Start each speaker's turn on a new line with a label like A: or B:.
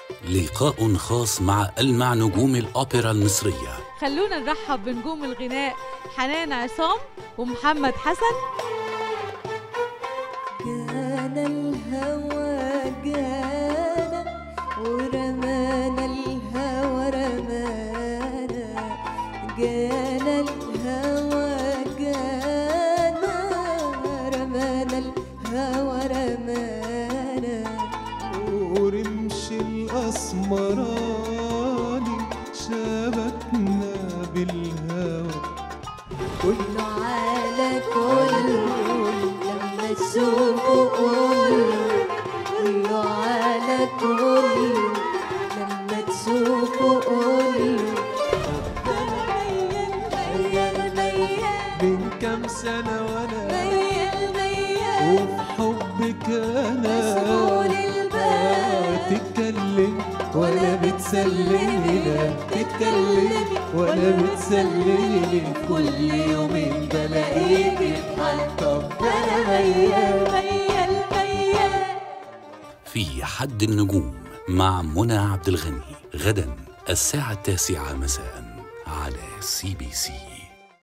A: لقاء خاص مع ألمع نجوم الأوبرا المصرية
B: خلونا نرحب بنجوم الغناء حنان عصام ومحمد حسن
C: جانا الهوى جانا ورمانا الهوى رمانا جانا الهوى جانا رمانا الهوى رمانا
D: ورمش الأسمراني شبكنا بالهوى
C: كله على كله لما تشوفه قوله كله على كله لما تشوفه قوله ميال ميال ميال
D: من كام سنة وأنا
C: ميال ميال
D: وفي حبك أنا
C: مشغول البال
D: تتكلم ولا بتسلمي لا تتكلمي ولا بتسلمي كل يومين بلاقيكي بحال طب
C: انا ميال ميال ميال
A: في حد النجوم مع منى عبد الغني غدا الساعة التاسعة مساء على سي بي سي